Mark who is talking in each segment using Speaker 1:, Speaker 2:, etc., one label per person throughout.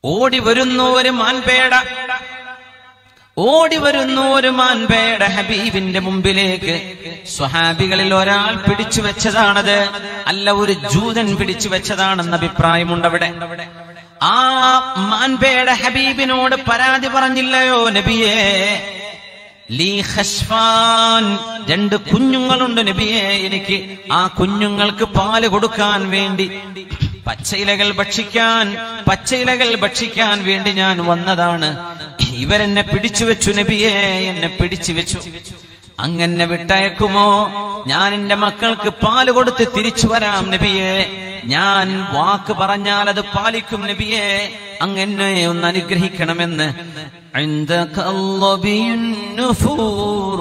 Speaker 1: ഓടി വരുന്നു ഒരു മാൻപേട ഓടി വരുന്നു ഒരു മാൻപേട ഹബീബിന്റെ മുമ്പിലേക്ക് സ്വഹാബികളിൽ ഒരാൾ പിടിച്ചു വെച്ചതാണത് അല്ല ഒരു ജൂതൻ പിടിച്ചു വെച്ചതാണെന്ന അഭിപ്രായമുണ്ട് അവിടെ ആ മാൻപേട ഹബീബിനോട് പരാതി പറഞ്ഞില്ലയോ നബിയേ ലീ ഖശ്ഫാൻ രണ്ട് കുഞ്ഞുങ്ങളുണ്ട് നബിയെ എനിക്ക് ആ കുഞ്ഞുങ്ങൾക്ക് പാല് കൊടുക്കാൻ വേണ്ടി പച്ചയിലകൾ ഭക്ഷിക്കാൻ പച്ചയിലകൾ ഭക്ഷിക്കാൻ വേണ്ടി ഞാൻ വന്നതാണ് ഇവരെന്നെ പിടിച്ചു വെച്ചു നബിയെ എന്നെ പിടിച്ചു വെച്ചു അങ്ങനെ വിട്ടയക്കുമോ ഞാൻ എന്റെ മക്കൾക്ക് പാല് കൊടുത്ത് തിരിച്ചു വരാം നബിയെ ഞാൻ വാക്ക് പറഞ്ഞാൽ അത് പാലിക്കും നബിയെ അങ്ങനെ ഒന്ന് അനുഗ്രഹിക്കണമെന്ന് عندك الظبي النفور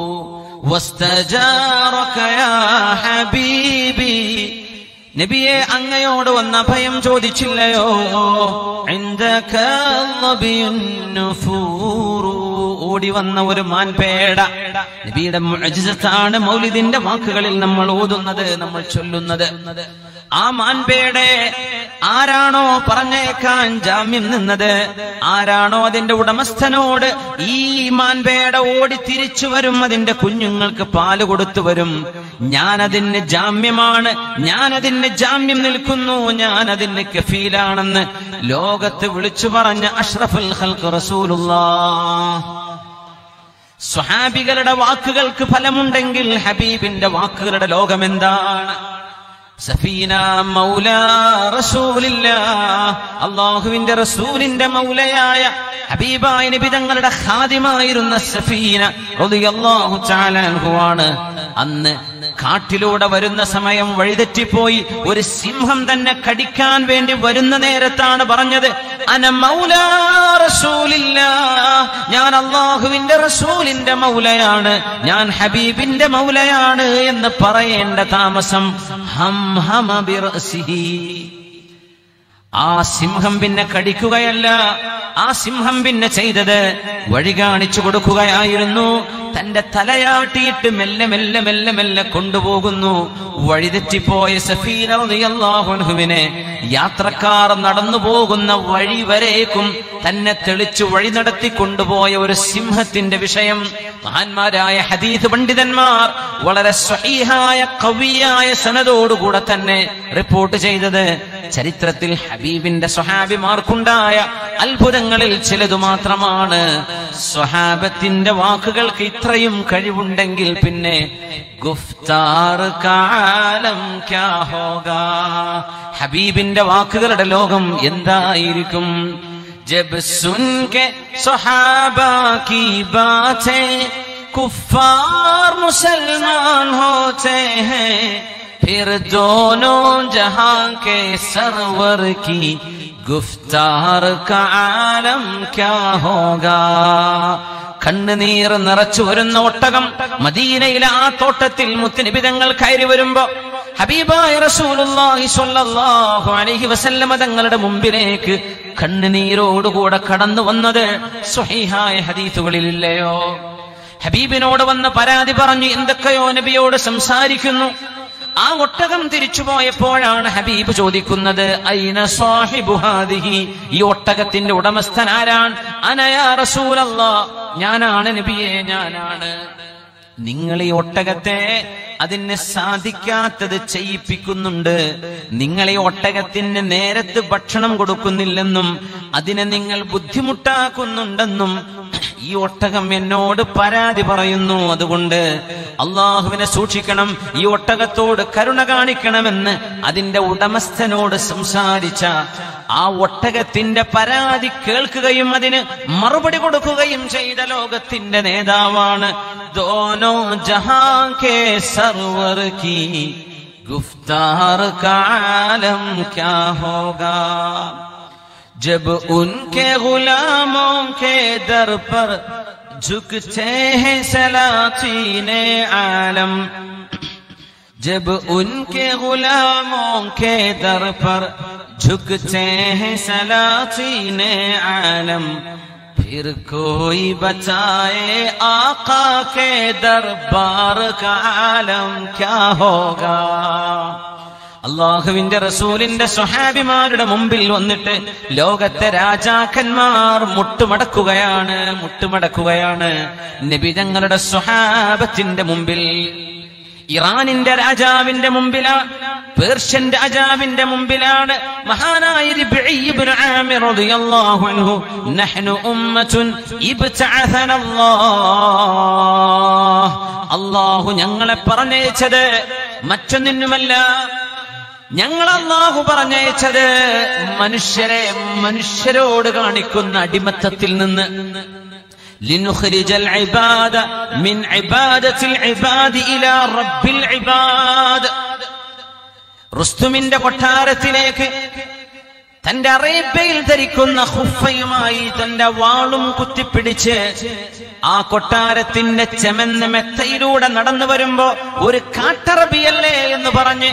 Speaker 1: واستجارك يا حبيبي നബിയെ അങ്ങയോട് വന്ന ഭയം ചോദിച്ചില്ലയോ عندك الظبي النفور ഓടി വന്ന ഒരു മാൻപേട നബിയുടെ മുഅ്ജിസത്താണ് മൗലിദിന്റെ വാക്കുകളിൽ നമ്മൾ ഓതുന്നത് നമ്മൾ ചൊല്ലുന്നത് ആ മാൻപേടെ ആരാണോ പറഞ്ഞേക്കാൻ ജാമ്യം നിന്നത് ആരാണോ അതിന്റെ ഉടമസ്ഥനോട് ഈ മാൻപേട ഓടി തിരിച്ചു വരും അതിന്റെ കുഞ്ഞുങ്ങൾക്ക് പാല് കൊടുത്തു വരും ഞാനതിന് ജാമ്യമാണ് ഞാനതിന് ജാമ്യം നിൽക്കുന്നു ഞാൻ അതിന് കഫീലാണെന്ന് ലോകത്ത് വിളിച്ചു പറഞ്ഞ അഷ്റഫുൽ ഖൽഖ് റസൂലുള്ളാഹ് സ്വഹാബികളുടെ വാക്കുകൾക്ക് ഫലമുണ്ടെങ്കിൽ ഹബീബിന്റെ വാക്കുകളുടെ ലോകം എന്താണ് സഫീന മൗല റസൂലില്ല അള്ളാഹുവിന്റെ റസൂലിന്റെ മൗലയായ ഹബീബായ നബി തങ്ങളുടെ ഖാദിമായിരുന്ന സഫീന റളിയല്ലാഹു തആല അൻഹുവാണ് അന്ന് കാട്ടിലൂടെ വരുന്ന സമയം വഴിതെറ്റിപ്പോയി ഒരു സിംഹം തന്നെ കടിക്കാൻ വേണ്ടി വരുന്ന നേരത്താണ് പറഞ്ഞത് അന മൗല റസൂലില്ല ഞാൻ അള്ളാഹുവിന്റെ റസൂലിന്റെ മൗലയാണ് ഞാൻ ഹബീബിന്റെ മൗലയാണ് എന്ന് പറയേണ്ട താമസം ഹം ഹമ ബിറസിഹി ആ സിംഹം പിന്നെ കടിക്കുകയല്ല ആ സിംഹം പിന്നെ ചെയ്തത് വഴി കാണിച്ചു കൊടുക്കുകയായിരുന്നു തന്റെ തലയാട്ടിയിട്ട് മെല്ലെ മെല്ലെ മെല്ലെ മെല്ലെ കൊണ്ടുപോകുന്നു വഴിതെറ്റിപ്പോയ സഫീന റളിയല്ലാഹു അൻഹുവിനെ യാത്രക്കാർ നടന്നു പോകുന്ന വഴി വരേക്കും തന്നെ തെളിച്ചു വഴി നടത്തി കൊണ്ടുപോയ ഒരു സിംഹത്തിന്റെ വിഷയം മഹാന്മാരായ ഹദീസ് പണ്ഡിതന്മാർ വളരെ സ്വഹീഹായ കവിയായ സനതോടുകൂടെ തന്നെ റിപ്പോർട്ട് ചെയ്തത് ചരിത്രത്തിൽ ഹബീബിന്റെ സ്വഹാബിമാർക്കുണ്ടായ അത്ഭുതങ്ങളിൽ ചിലതു മാത്രമാണ് സ്വഹാബത്തിന്റെ വാക്കുകൾക്ക് ഇത്രയും കഴിവുണ്ടെങ്കിൽ പിന്നെ ഗുഫ്താർ കാലം ക്യാ ഹോഗാ ഹബീബിന്റെ വാക്കുകളുടെ ലോകം എന്തായിരിക്കും जब सुन के सहाबा की बातें कुफ्फार मुसलमान होते हैं फिर दोनों जहां के सरवर की गुफ्तार का आलम क्या होगा കണ്ണുനീർ നിറച്ചു വരുന്ന ഒട്ടകം മദീനയിലെ ആ തോട്ടത്തിൽ മുത്തുനിബിതങ്ങൾ കയറി വരുമ്പോ ഹബീബായ റസൂലുള്ളാഹി സ്വല്ലല്ലാഹു അലൈഹി വസല്ലമ തങ്ങളുടെ മുമ്പിലേക്ക് കണ്ണുനീരോടുകൂടെ കടന്നു വന്നത് സ്വഹീഹായ ഹദീസുകളിലില്ലയോ ഹബീബിനോട് വന്ന് പരാതി പറഞ്ഞു എന്തൊക്കെയോ നബിയോട് സംസാരിക്കുന്നു ആ ഒട്ടകം തിരിച്ചു പോയപ്പോഴാണ് ഹബീബ് ചോദിക്കുന്നത് ഐന സാഹിബു ഹാദിഹി ഈ ഒട്ടകത്തിന്റെ ഉടമസ്ഥൻ ആരാണ് അനയാ റസൂലല്ലാ ഞാനാണ് നബിയെ ഞാനാണ് നിങ്ങൾ ഈ ഒട്ടകത്തെ അതിന് സാധിക്കാത്തത് ചെയ്യിപ്പിക്കുന്നുണ്ട് നിങ്ങൾ ഈ ഒട്ടകത്തിന് നേരത്ത് ഭക്ഷണം കൊടുക്കുന്നില്ലെന്നും അതിനെ നിങ്ങൾ ബുദ്ധിമുട്ടാക്കുന്നുണ്ടെന്നും ഈ ഒട്ടകം എന്നോട് പരാതി പറയുന്നു അതുകൊണ്ട് അള്ളാഹുവിനെ സൂക്ഷിക്കണം ഈ ഒട്ടകത്തോട് കരുണ കാണിക്കണമെന്ന് അതിന്റെ ഉടമസ്ഥനോട് സംസാരിച്ച ആ ഒട്ടകത്തിന്റെ പരാതി കേൾക്കുകയും അതിന് മറുപടി കൊടുക്കുകയും ചെയ്ത ലോകത്തിന്റെ നേതാവാണ് ദോനോ ജഹാൻ കെ സർവർ കി ഗുഫ്താർ കാലം ക്യാ ഹോഗാ जब उनके गुलामों के दर पर झुकते हैं सलातीन आलम जब उनके गुलामों के दर पर झुकते हैं सलातीन आलम फिर कोई बचाए आका के दरबार का आलम क्या होगा അള്ളാഹുവിന്റെ റസൂലിന്റെ സ്വഹാബിമാരുടെ മുമ്പിൽ വന്നിട്ട് ലോകത്തെ രാജാക്കന്മാർ മുട്ടുമടക്കുകയാണ് മുട്ടുമടക്കുകയാണ് നബി ഞങ്ങളുടെ സ്വഹാബത്തിന്റെ മുമ്പിൽ ഇറാനിന്റെ രാജാവിന്റെ മുമ്പിലാണ് പേർഷ്യൻ രാജാവിന്റെ മുമ്പിലാണ് മഹാനായ റിബ്ഈ ഇബ്നു ആമിർ റളിയല്ലാഹു അൻഹു നഹ്നു ഉമ്മത്തുൻ ഇബ്തഅസന അല്ലാഹ് അല്ലാഹു ഞങ്ങളെ പറഞ്ഞയച്ചത് മറ്റൊന്നിനുമല്ല ഞങ്ങൾ അള്ളാഹു പറഞ്ഞയച്ചത് മനുഷ്യരെ മനുഷ്യരോട് കാണിക്കുന്ന അടിമത്തത്തിൽ നിന്ന് لنخرج العباد من عبادة العباد إلى رب العباد റുസ്തുമിന്റെ കൊട്ടാരത്തിലേക്ക് തന്റെ അറേബ്യയിൽ ധരിക്കുന്ന ഹുഫയുമായി തന്റെ വാളും കുത്തിപ്പിടിച്ച് ആ കൊട്ടാരത്തിന്റെ ചെമന്ന മെത്തയിലൂടെ നടന്നു വരുമ്പോ ഒരു കാട്ടറബിയല്ലേ എന്ന് പറഞ്ഞ്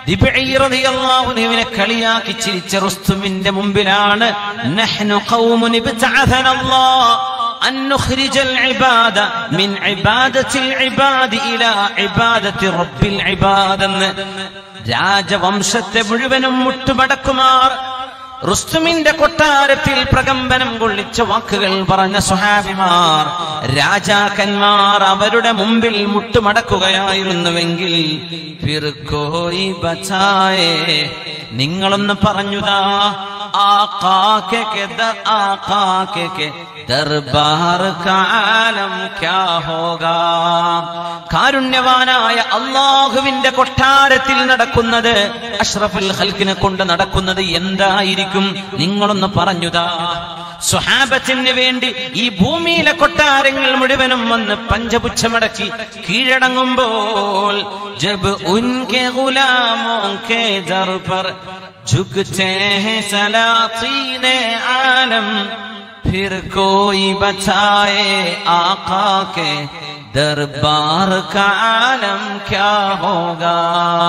Speaker 1: ദിബിനെ കളിയാക്കി ചിരിച്ച റുസ്തുമിന്റെ മുമ്പിലാണ് നഹ്നു ഖൗമുൻ ഇബ്തഅഥന അല്ലാഹ് أن نخرج العباد من عبادة العباد إلى عبادة رب العباد എന്ന് രാജവംശത്തെ മുഴുവനും മുട്ടുമടക്കുമാർ റുസ്തുമിന്റെ കൊട്ടാരത്തിൽ പ്രകമ്പനം കൊള്ളിച്ച വാക്കുകൾ പറഞ്ഞ സുഹാബിമാർ രാജാക്കന്മാർ അവരുടെ മുമ്പിൽ മുട്ടുമടക്കുകയായിരുന്നുവെങ്കിൽ ഫിർക്കോയി ബച്ചായേ നിങ്ങളൊന്ന് പറഞ്ഞുതാ ആ കാക്കെ ആ കാക്കെ ദർബാർ കാലം ക്യാ ഹോഗാ കാരുണ്യവാനായ അള്ളാഹുവിന്റെ കൊട്ടാരത്തിൽ നടക്കുന്നത് അഷ്റഫുൽ ഹൽക്കിനെ കൊണ്ട് നടക്കുന്നത് എന്തായിരിക്കും നിങ്ങളൊന്ന് പറഞ്ഞുതാ സ്വഹാബത്തിന് വേണ്ടി ഈ ഭൂമിയിലെ കൊട്ടാരങ്ങൾ മുഴുവനും വന്ന് പഞ്ചപുച്ഛമടക്കി കീഴടങ്ങുമ്പോൾ ജബ് ഉൻകെ ഗുലാമോ കെ ദർ पर झुकते हैं सलातीने आलम फिर कोई बचाए आका के दरबार का आलम क्या होगा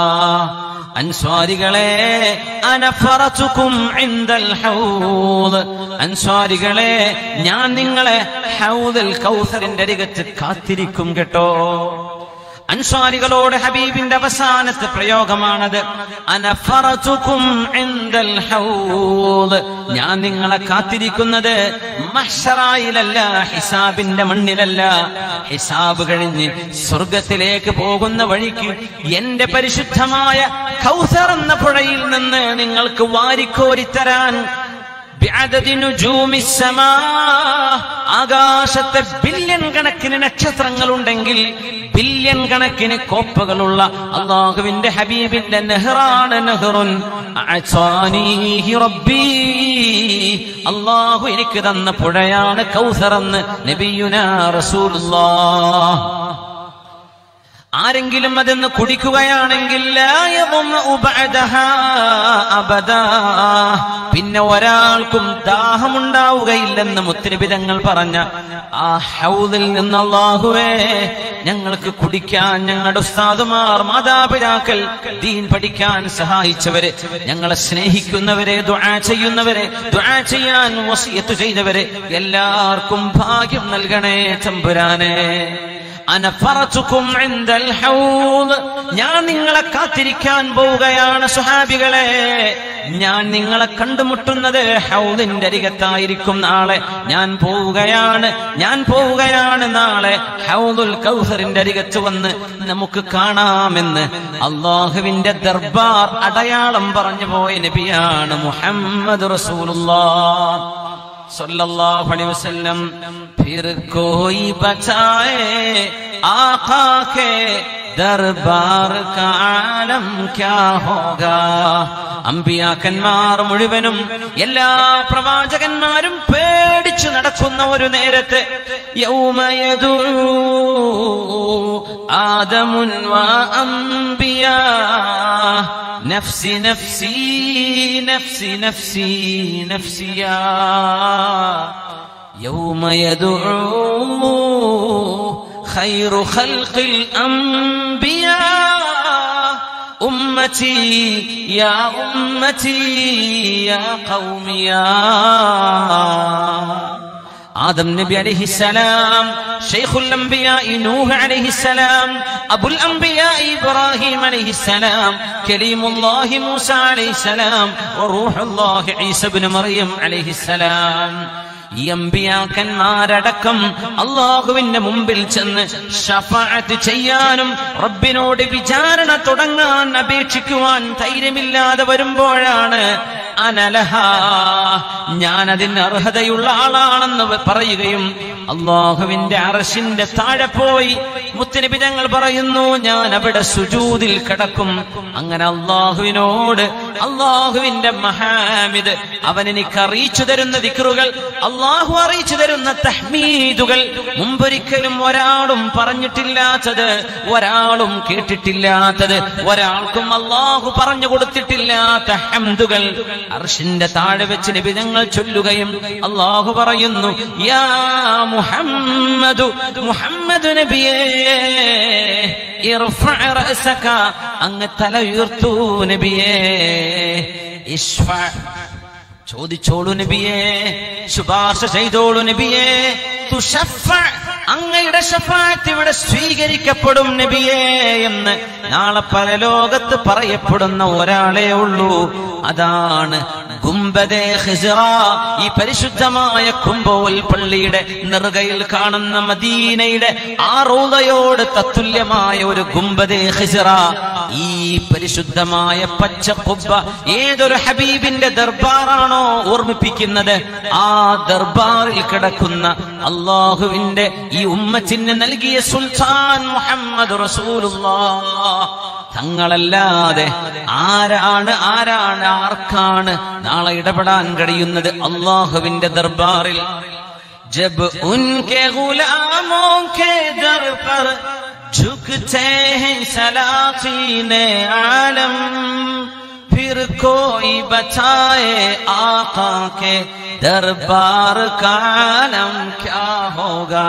Speaker 1: അൻസ്വാരികളെ അനഫറച്ചുക്കും ഇന്ദൽ ഹൗദ് അൻസ്വാരികളെ ഞാൻ നിങ്ങളെ ഹൗദൽ കൗസറിന്റെ അരികത്ത് കാത്തിരിക്കും കേട്ടോ അൻസ്വാരികളോട് ഹബീബിന്റെ അവസാനത്തെ പ്രയോഗമാണത് അനഫറച്ചുക്കും ഇന്ദൽ ഹൗദ് ഞാൻ നിങ്ങളെ കാത്തിരിക്കുന്നത് മഹ്ഷറായിലല്ല ഹിസാബിന്റെ മണ്ണിലല്ല ഹിസാബ് കഴിഞ്ഞ് സ്വർഗത്തിലേക്ക് പോകുന്ന വഴിക്ക് എന്റെ പരിശുദ്ധമായ കൗസർ എന്ന പുഴയിൽ നിന്ന് നിങ്ങൾക്ക് വാരിക്കോരിത്തരാൻ بعدد نجوم السماء ആകാശത്തെ ബില്യൺ കണക്കിന് നക്ഷത്രങ്ങൾ ഉണ്ടെങ്കിൽ ബില്യൺ കണക്കിന് കോപ്പകളുള്ള അള്ളാഹുവിന്റെ ഹബീബിന്റെ നെഹ്റാണ് നെഹ്റുൻ അഅ്താനീഹി റബ്ബി അള്ളാഹു എനിക്ക് തന്ന പുഴയാണ് കൗസർ എന്ന് നബിയുനാ റസൂലുള്ളാഹ് ആരെങ്കിലും അതെന്ന് കുടിക്കുകയാണെങ്കിൽ ലാ യظمأ بعدها അബദാ. പിന്നെ ഒരാൾക്കും ദാഹമുണ്ടാവുകയില്ലെന്ന് മുത്തരബിതങ്ങൾ പറഞ്ഞ ആ ഹൗദിൽ നിന്ന് അള്ളാഹുവേ ഞങ്ങൾക്ക് കുടിക്കാൻ ഞങ്ങളുടെ ഉസ്താദുമാർ മാതാപിതാക്കൾ ദീൻ പഠിക്കാൻ സഹായിച്ചവരെ ഞങ്ങളെ സ്നേഹിക്കുന്നവരെ ദുആ ചെയ്യുന്നവരെ ദുആ ചെയ്യാൻ വസിയത്ത് ചെയ്തവരെ എല്ലാവർക്കും ഭാഗ്യം നൽകണേ തമ്പുരാനെ അനഫറച്ചുക്കും ഇൻദൽ ഹൗദ് ഞാൻ നിങ്ങളെ കാത്തിരിക്കാൻ പോവുകയാണ് സുഹാബികളെ ഞാൻ നിങ്ങളെ കണ്ടുമുട്ടുന്നത് ഹൗദിന്റെ അരികത്തായിരിക്കും നാളെ ഞാൻ പോവുകയാണ് ഞാൻ പോവുകയാണ് നാളെ ഹൗദുൽ കൗസറിന്റെ അരികത്ത് വന്ന് നമുക്ക് കാണാമെന്ന് അള്ളാഹുവിന്റെ ദർബാർ അടയാളം പറഞ്ഞു പോയ നബിയാണ് മുഹമ്മദ് റസൂലുള്ളാഹ് सल्लल्लाहु अलैहि वसल्लम फिर कोई बचाए आका के ദർബാർ കാലം ക്യാ ഹോഗാ അമ്പിയാക്കന്മാർ മുഴുവനും എല്ലാ പ്രവാചകന്മാരും പേടിച്ചു നടക്കുന്ന ഒരു നേരത്ത് യൗമയദൂ ആദമുൻ വാ അംബിയാ നഫ്സി നഫ്സി നഫ്സി നഫ്സി നഫ്സിയാ يوم يدعو خير خلق الأنبياء أمتي يا أمتي يا قوم يا ആദം നബി അലൈഹിസ്സലാം ഷെയ്ഖുൽ അംബിയാ നൂഹ് അലൈഹിസ്സലാം അബുൽ അംബിയാ ഇബ്രാഹിം അലൈഹിസ്സലാം കലീമുല്ലാഹി മൂസ അലൈഹിസ്സലാം വറൂഹുല്ലാഹി ഈസ ഇബ്നു മറിയം അലൈഹിസ്സലാം ഈ അമ്പിയാക്കന്മാരടക്കം അള്ളാഹുവിന്റെ മുമ്പിൽ ചെന്ന് ഷഫാഅത്ത് ചെയ്യാനും റബ്ബിനോട് വിചാരണ തുടങ്ങാൻ അപേക്ഷിക്കുവാൻ ധൈര്യമില്ലാതെ വരുമ്പോഴാണ് അനലഹ ഞാൻ അതിന് അർഹതയുള്ള ആളാണെന്ന് പറയുകയും അള്ളാഹുവിന്റെ അറശിന്റെ താഴെ പോയി മുത്തനബി ഞങ്ങൾ പറയുന്നു ഞാൻ അവിടെ സുജൂതിൽ കിടക്കും അങ്ങനെ അള്ളാഹുവിനോട് അള്ളാഹുവിന്റെ മഹാമിദ് അവൻ എനിക്ക് അറിയിച്ചു തരുന്ന ദിക്റുകൾ അള്ളാഹു അറിയിച്ചു തരുന്ന തഹ്മീദുകൾ മുമ്പൊരിക്കലും ഒരാളും പറഞ്ഞിട്ടില്ലാത്തത് ഒരാളും കേട്ടിട്ടില്ലാത്തത് ഒരാൾക്കും അള്ളാഹു പറഞ്ഞു കൊടുത്തിട്ടില്ലാത്ത ഹംദുകൾ അർഷിന്റെ താഴെ വെച്ച് നബി ഞങ്ങൾ ചൊല്ലുകയും അള്ളാഹു പറയുന്നു യാ മുഹമ്മദു മുഹമ്മദ് നബിയേ ഇർഫഅ റഅസക അങ്ങ് തല ഉയർത്തൂ നബിയേ ഇഷ്ഫ ചോദിച്ചോളൂ നബിയേ ശുപാർശ ചെയ്തോളൂ നബിയേ തുഷഫ അങ്ങയുടെ ഷഫാത്ത് ഇവിടെ സ്വീകരിക്കപ്പെടും നബിയേ എന്ന് നാളെ പരലോകത്ത് പറയപ്പെടുന്ന ഒരാളേ ഉള്ളൂ അതാണ് ഗുംബദേ ഖിസ്റ ഈ പരിശുദ്ധമായ കുംഭോൽ പള്ളിയുടെ നെറുകയിൽ കാണുന്ന മദീനയുടെ ആറൂതയോട് തത്തുല്യമായ ഒരു ഗുംബദേ ഖിസ്റ ഈ പരിശുദ്ധമായ പച്ച കുബ്ബ ഏതൊരു ഹബീബിന്റെ ദർബാറാണോ ഓർമ്മിപ്പിക്കുന്നത് ആ ദർബാറിൽ കിടക്കുന്ന അള്ളാഹുവിന്റെ ഈ ഉമ്മത്തിന് നൽകിയ സുൽത്താൻ മുഹമ്മദ് റസൂലുള്ളാഹ് തങ്ങളല്ലാതെ ആരാണ് ആരാണ് ആർക്കാണ് നാളെ ഇടപെടാൻ കഴിയുന്നത് അള്ളാഹുവിന്റെ ദർബാറിൽ ജബ് ഉൻകെ ഗുലാമോ കെ ദർ പർ झुकते हैं सलाखीन आलम फिर कोई बचाए आका के दरबार का आलम क्या होगा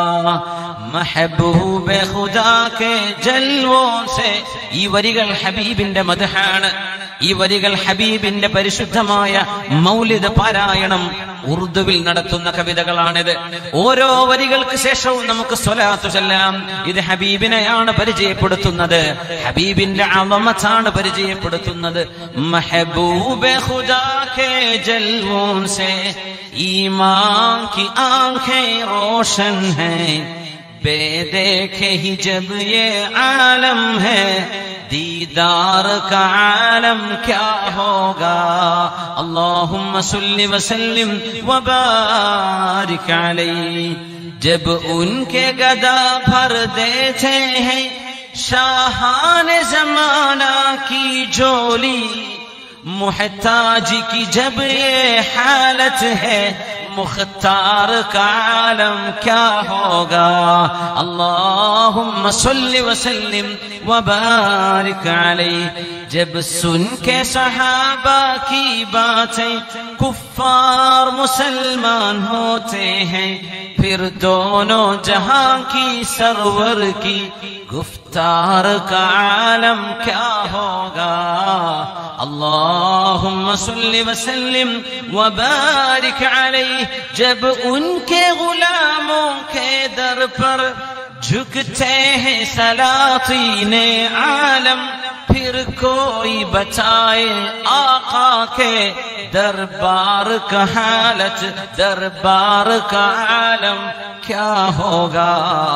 Speaker 1: महबूब खुदा के जलवों से ഈ വരികൾ ഹബീബിന്റെ മതഹാണ് ഈ വരികൾ ഹബീബിന്റെ പരിശുദ്ധമായ മൗലിദ പാരായണം ഉറുദുവിൽ നടത്തുന്ന കവിതകളാണിത് ഓരോ വരികൾക്ക് ശേഷവും നമുക്ക് സ്വലാത്തു ചൊല്ലാം ഇത് ഹബീബിനെയാണ് പരിചയപ്പെടുത്തുന്നത് ഹബീബിന്റെ അവമത്താണ് പരിചയപ്പെടുത്തുന്നത് മെഹബൂബ് ഖുദാ കെ ജൽവോൻ സെ ഈമാൻ की आंखें रोशन हैं बेदेखे ही जब ये आलम है दीदार का आलम क्या होगा अल्लाहुम्म सल्लि वसल्लिम वबारिक अलैहि जब उनके गदा भर देते हैं शाहान जमाना की जोली मुहताज की जब ये हालत है मुख्तार का आलम क्या होगा अल्लाहुम्म सल्लि वसल्लिम वबारिक अलैहि जब सुन के सहाबा की बातें कुफ्फार मुसलमान होते हैं फिर दोनों जहां की सरवर की गुफ्तार का आलम क्या होगा अल्लाहुम्म सल्लि वसल्लिम वबारिक अलैहि जब उनके गुलामों के दर पर झुकते हैं सलातीन आलम फिर कोई बचाए आका के दरबार का हालत दरबार का आलम क्या होगा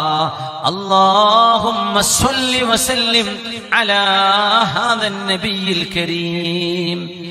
Speaker 1: اللهم صل وسلم على هذا النبي الكريم